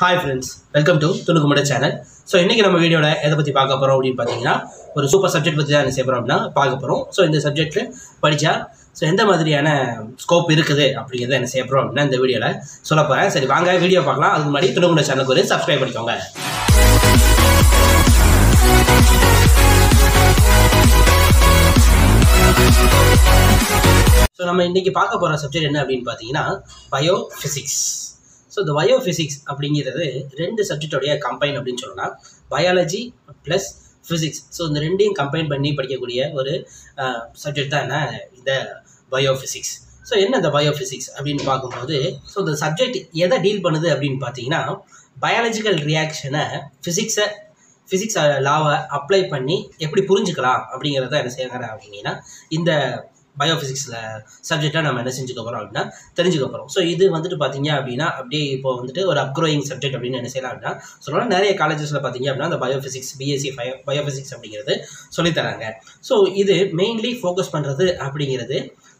hi friends welcome to துணுக்குமட channel so இன்றைக்கி நம்ம வீடியோவில் எதை பற்றி பார்க்க போகிறோம் அப்படின்னு பார்த்தீங்கன்னா ஒரு சூப்பர் சப்ஜெக்ட் பற்றி தான் என்ன செய்ய போகிறோம் அப்படின்னா பார்க்க போகிறோம் ஸோ இந்த சப்ஜெக்ட்டில் படித்தா ஸோ எந்த மாதிரியான ஸ்கோப் இருக்குது அப்படிங்கிறத என்ன செய்ய போகிறோம் அப்படின்னா இந்த வீடியோவில் சொல்ல போகிறேன் சரி வாங்க வீடியோ பார்க்கலாம் அதுக்கு முன்னாடி துணுக்குமட சேனலுக்கு ஒரு சப்ஸ்கிரைப் பண்ணிக்கோங்க ஸோ நம்ம இன்றைக்கி பார்க்க போகிற சப்ஜெக்ட் என்ன அப்படின்னு பார்த்தீங்கன்னா பயோ ஃபிசிக்ஸ் ஸோ இந்த பயோ ஃபிசிக்ஸ் அப்படிங்கிறது ரெண்டு சப்ஜெக்டோடைய கம்பைன் அப்படின்னு சொல்லலாம் பயாலஜி ப்ளஸ் ஃபிசிக்ஸ் ஸோ இந்த ரெண்டையும் கம்பைன் பண்ணி படிக்கக்கூடிய ஒரு சப்ஜெக்ட் தான் என்ன இந்த பயோ ஃபிசிக்ஸ் ஸோ என்ன இந்த பயோ ஃபிசிக்ஸ் அப்படின்னு பார்க்கும்போது ஸோ இந்த சப்ஜெக்ட் எதை டீல் பண்ணுது அப்படின்னு பார்த்தீங்கன்னா பயாலஜிக்கல் ரியாக்ஷனை ஃபிசிக்ஸை ஃபிசிக்ஸ் லாவை அப்ளை பண்ணி எப்படி புரிஞ்சுக்கலாம் அப்படிங்கிறத என்ன செய்யறாங்க அப்படின்னா இந்த பயோஃபிசிக்ஸில் சப்ஜெக்டாக நம்ம என்ன செஞ்சுக்க போகிறோம் அப்படின்னா தெரிஞ்சுக்க போகிறோம் ஸோ இது வந்துட்டு பார்த்தீங்க அப்படின்னா அப்படியே இப்போ வந்துட்டு ஒரு அப்க்ரோயிங் சப்ஜெக்ட் அப்படின்னு என்ன செய்யலாம் அப்படின்னா சொல்லலாம் நிறைய காலேஜஸில் பார்த்தீங்க அப்படின்னா அந்த பயோஃபிசிக்ஸ் பிஎஸ்சி பயோ பயோஃபிசிக்ஸ் அப்படிங்கிறது சொல்லித்தராங்க ஸோ இது மெயின்லி ஃபோக்கஸ் பண்ணுறது அப்படிங்கிறது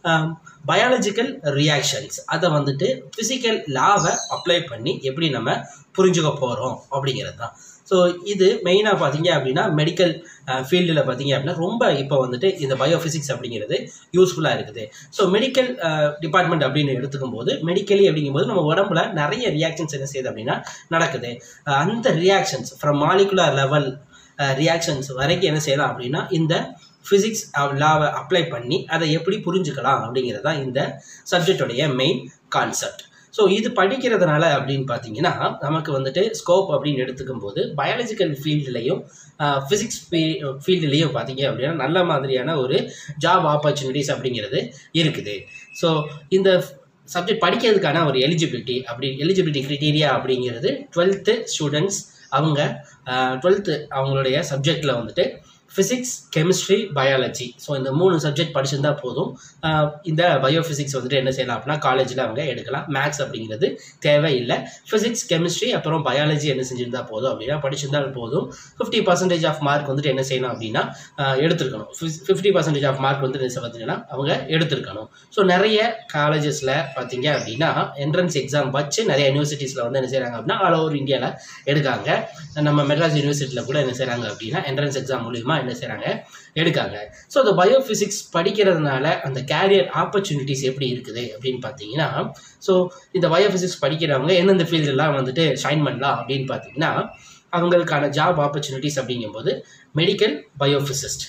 பயாலஜிக்கல் ரியாக்ஷன்ஸ் அதை வந்துட்டு ஃபிசிக்கல் லாவை அப்ளை பண்ணி எப்படி நம்ம புரிஞ்சுக்க போகிறோம் அப்படிங்கிறது தான் ஸோ இது மெயினாக பார்த்தீங்க அப்படின்னா மெடிக்கல் ஃபீல்டில் பார்த்தீங்க அப்படின்னா ரொம்ப இப்போ வந்துட்டு இந்த பயோஃபிசிக்ஸ் அப்படிங்கிறது யூஸ்ஃபுல்லாக இருக்குது ஸோ மெடிக்கல் டிபார்ட்மெண்ட் அப்படின்னு எடுத்துக்கும் போது மெடிக்கலி அப்படிங்கும்போது நம்ம உடம்புல நிறைய ரியாக்ஷன்ஸ் என்ன செய்யுது அப்படின்னா நடக்குது அந்த reactions from molecular level reactions வரைக்கும் என்ன செய்யலாம் அப்படின்னா இந்த ஃபிசிக்ஸ் லாவை அப்ளை பண்ணி அதை எப்படி புரிஞ்சுக்கலாம் அப்படிங்கிறது தான் இந்த சப்ஜெக்டோடைய மெயின் கான்செப்ட் ஸோ இது படிக்கிறதுனால அப்படின்னு பார்த்தீங்கன்னா நமக்கு வந்துட்டு ஸ்கோப் அப்படின்னு எடுத்துக்கும் போது பயாலஜிக்கல் ஃபீல்டுலையும் ஃபிசிக்ஸ் ஃபீல்டுலேயும் பார்த்தீங்க அப்படின்னா நல்ல மாதிரியான ஒரு ஜாப் ஆப்பர்ச்சுனிட்டிஸ் அப்படிங்கிறது இருக்குது ஸோ இந்த சப்ஜெக்ட் படிக்கிறதுக்கான ஒரு எலிஜிபிலிட்டி அப்படி எலிஜிபிலிட்டி க்ரிட்டீரியா அப்படிங்கிறது டுவெல்த்து ஸ்டூடெண்ட்ஸ் அவங்க டுவெல்த்து அவங்களுடைய சப்ஜெக்டில் வந்துட்டு ஃபிசிக்ஸ் கெமிஸ்ட்ரி பயாலஜி ஸோ இந்த மூணு சப்ஜெக்ட் படிச்சிருந்தா போதும் இந்த பயோஃபிசிக்ஸ் வந்துட்டு என்ன செய்யலாம் அப்படின்னா காலேஜில் அவங்க எடுக்கலாம் மேக்ஸ் அப்படிங்கிறது தேவையில்லை ஃபிசிக்ஸ் கெமிஸ்ட்ரி அப்புறம் பயாலஜி என்ன செஞ்சிருந்தா போதும் அப்படின்னா படிச்சிருந்தால் போதும் ஃபிஃப்டி பர்சன்டேஜ் ஆஃப் மார்க் வந்துட்டு என்ன செய்யணும் அப்படின்னா எடுத்துருக்கணும் ஃபிஃப்டி பர்சன்டேஜ் ஆஃப் மார்க் வந்து என்ன பார்த்தீங்கன்னா அவங்க எடுத்திருக்கணும் ஸோ நிறைய காலேஜஸில் பார்த்தீங்க அப்படின்னா என்ட்ரன்ஸ் எக்ஸாம் வச்சு நிறைய யூனிவர்சிட்டிஸில் வந்து என்ன செய்கிறாங்க அப்படின்னா ஆல் ஓவர் இந்தியாவில் எடுக்காங்க நம்ம மெட்ராஸ் யூனிவர்சிட்டியில் கூட என்ன செய்கிறாங்க அப்படின்னா என்ட்ரன்ஸ் எக்ஸாம் மூலியமாக என்ன செய்கிறாங்க எடுக்காங்க ஸோ அந்த பயோஃபிசிக்ஸ் படிக்கிறதுனால அந்த கேரியர் ஆப்பர்ச்சுனிட்டிஸ் எப்படி இருக்குது அப்படின்னு பார்த்தீங்கன்னா ஸோ இந்த பயோஃபிசிக்ஸ் படிக்கிறவங்க எந்தெந்த ஃபீல்டெல்லாம் வந்துட்டு ஷைன் பண்ணலாம் அப்படின்னு பார்த்தீங்கன்னா அவங்களுக்கான ஜாப் ஆப்பர்ச்சுனிட்டிஸ் அப்படிங்கும்போது medical biophysicist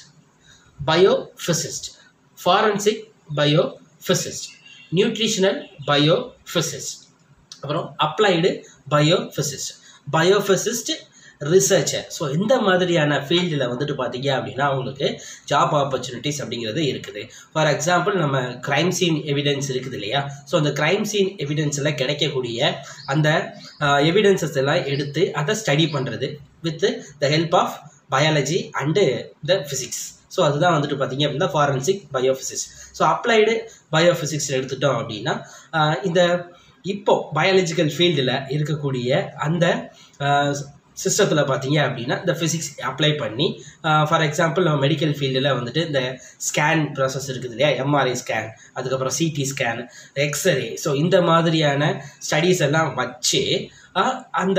biophysicist forensic biophysicist nutritional biophysicist அப்புறம் applied biophysicist biophysicist researcher so இந்த மாதிரியான ஃபீல்டில் வந்துட்டு பார்த்தீங்க அப்படின்னா அவங்களுக்கு ஜாப் ஆப்பர்ச்சுனிட்டிஸ் அப்படிங்கிறது இருக்குது ஃபார் எக்ஸாம்பிள் நம்ம க்ரைம் சீன் எவிடன்ஸ் இருக்குது இல்லையா ஸோ அந்த க்ரைம் சீன் எவிடன்ஸில் கிடைக்கக்கூடிய அந்த எவிடன்சஸ் எல்லாம் எடுத்து அதை ஸ்டடி பண்ணுறது with the help of biology and the physics so அதுதான் வந்துட்டு பார்த்தீங்க அப்படின்னா forensic biophysics so applied biophysics எடுத்துட்டோம் அப்படின்னா இந்த இப்போ பயாலஜிக்கல் ஃபீல்டில் இருக்கக்கூடிய அந்த சிஸ்டத்தில் பார்த்தீங்க அப்படின்னா இந்த ஃபிசிக்ஸ் அப்ளை பண்ணி ஃபார் எக்ஸாம்பிள் நம்ம மெடிக்கல் ஃபீல்டில் வந்துட்டு இந்த ஸ்கேன் ப்ராசஸ் இருக்குது இல்லையா எம்ஆர்ஐ ஸ்கேன் அதுக்கப்புறம் சிடி ஸ்கேன் எக்ஸ்ரே ஸோ இந்த மாதிரியான ஸ்டடீஸ் எல்லாம் வச்சு அந்த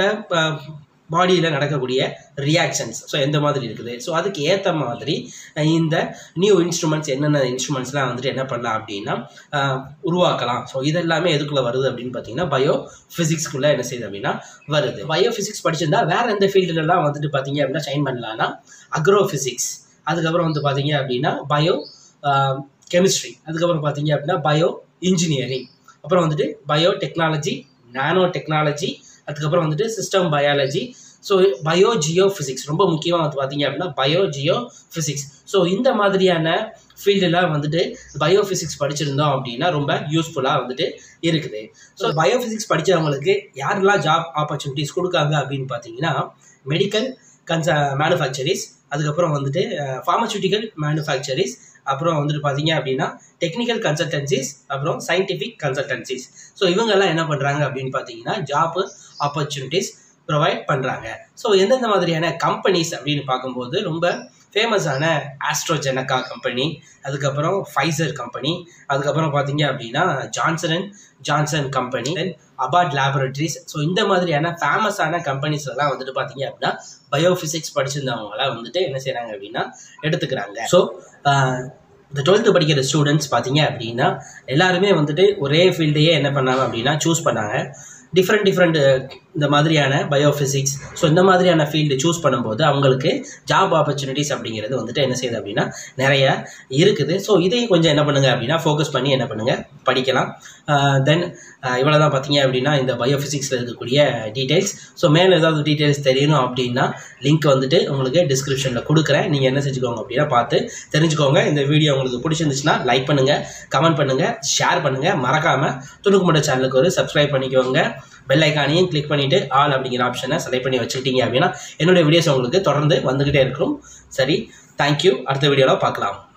பாடியில் நடக்கக்கூடிய ரியாக்ஷன்ஸ் ஸோ எந்த மாதிரி இருக்குது ஸோ அதுக்கு ஏற்ற மாதிரி இந்த நியூ இன்ஸ்ட்ருமெண்ட்ஸ் என்னென்ன இன்ஸ்ட்ருமெண்ட்ஸ்லாம் வந்துட்டு என்ன பண்ணலாம் அப்படின்னா உருவாக்கலாம் ஸோ இதெல்லாமே எதுக்குள்ளே வருது அப்படின்னு பார்த்தீங்கன்னா பயோ ஃபிசிக்ஸ்க்குள்ளே என்ன செய்யுது அப்படின்னா வருது பயோ ஃபிசிக்ஸ் படிச்சிருந்தா வேறு எந்த ஃபீல்டுலலாம் வந்துட்டு பார்த்தீங்க அப்படின்னா ஷைன் பண்ணலாம்னா அக்ரோ ஃபிசிக்ஸ் அதுக்கப்புறம் வந்து பார்த்தீங்க அப்படின்னா பயோ கெமிஸ்ட்ரி அதுக்கப்புறம் பார்த்தீங்க அப்படின்னா பயோ இன்ஜினியரிங் அப்புறம் வந்துட்டு பயோ டெக்னாலஜி நானோ டெக்னாலஜி அதுக்கப்புறம் வந்துட்டு system biology so bio geo physics ரொம்ப முக்கியமாக வந்து பார்த்தீங்க அப்படின்னா பயோ ஜியோ ஃபிசிக்ஸ் ஸோ இந்த மாதிரியான ஃபீல்டெல்லாம் வந்துட்டு பயோ ஃபிசிக்ஸ் படிச்சிருந்தோம் அப்படின்னா ரொம்ப யூஸ்ஃபுல்லாக வந்துட்டு இருக்குது ஸோ பயோ ஃபிசிக்ஸ் படித்தவங்களுக்கு யாரெல்லாம் ஜாப் ஆப்பர்ச்சுனிட்டிஸ் கொடுக்காங்க அப்படின்னு பார்த்தீங்கன்னா மெடிக்கல் கன்ச மேனுஃபேக்சரிஸ் அதுக்கப்புறம் வந்துட்டு ஃபார்மசூட்டிக்கல் மேனுஃபேக்சரிஸ் அப்புறம் வந்துட்டு பார்த்தீங்க அப்படின்னா டெக்னிக்கல் கன்சல்டன்சிஸ் அப்புறம் சயின்டிஃபிக் கன்சல்டன்சிஸ் ஸோ இவங்கெல்லாம் என்ன பண்ணுறாங்க அப்படின்னு பார்த்தீங்கன்னா ஜாப் ஆப்பர்ச்சுனிட்டிஸ் ப்ரொவைட் பண்ணுறாங்க ஸோ எந்தெந்த மாதிரியான கம்பெனிஸ் அப்படின்னு பார்க்கும்போது ரொம்ப ஃபேமஸான ஆஸ்ட்ரோஜெனக்கா கம்பெனி அதுக்கப்புறம் ஃபைசர் கம்பெனி அதுக்கப்புறம் பார்த்தீங்க அப்படின்னா Johnson and Johnson company then Abbott laboratories so இந்த மாதிரியான ஃபேமஸான கம்பெனிஸ்லாம் வந்துட்டு பார்த்தீங்க அப்படின்னா பயோஃபிசிக்ஸ் படிச்சிருந்தவங்களாம் வந்துட்டு என்ன செய்கிறாங்க அப்படின்னா எடுத்துக்கிறாங்க ஸோ இந்த டுவெல்த்து படிக்கிற ஸ்டூடெண்ட்ஸ் பார்த்தீங்க அப்படின்னா எல்லாருமே வந்துட்டு ஒரே ஃபீல்டையே என்ன பண்ணாங்க அப்படின்னா சூஸ் பண்ணாங்க டிஃப்ரெண்ட் டிஃப்ரெண்ட் இந்த மாதிரியான பயோஃபிசிக்ஸ் ஸோ இந்த மாதிரியான ஃபீல்டு சூஸ் பண்ணும்போது அவங்களுக்கு ஜாப் ஆப்பர்ச்சுனிட்டிஸ் அப்படிங்கிறது வந்துட்டு என்ன செய்யுது அப்படின்னா நிறைய இருக்குது ஸோ இதையும் கொஞ்சம் என்ன பண்ணுங்கள் அப்படின்னா ஃபோக்கஸ் பண்ணி என்ன பண்ணுங்கள் படிக்கலாம் தென் இவ்வளோ தான் பார்த்தீங்க அப்படின்னா இந்த பயோஃபிசிக்ஸில் இருக்கக்கூடிய டீட்டெயில்ஸ் ஸோ மேலே ஏதாவது டீட்டெயில்ஸ் தெரியணும் அப்படின்னா லிங்க் வந்துட்டு உங்களுக்கு டிஸ்கிரிப்ஷனில் கொடுக்குறேன் நீங்கள் என்ன செஞ்சுக்கோங்க அப்படின்னா பார்த்து தெரிஞ்சுக்கோங்க இந்த வீடியோ உங்களுக்கு பிடிச்சிருந்துச்சுன்னா லைக் பண்ணுங்கள் கமெண்ட் பண்ணுங்கள் ஷேர் பண்ணுங்கள் மறக்காமல் துணுக்கு மட்டும் சேனலுக்கு ஒரு சப்ஸ்கிரைப் பண்ணிக்கோங்க பெல் ஐக்கானையும் கிளிக் பண்ணிவிட்டு ஆல் அப்படிங்கிற ஆப்ஷனை செலக்ட் பண்ணி வச்சுக்கிட்டீங்க அப்படின்னா என்னுடைய வீடியோஸ் உங்களுக்கு தொடர்ந்து வந்துக்கிட்டே இருக்கும் சரி தேங்க்யூ அடுத்த வீடியோவில் பார்க்கலாம்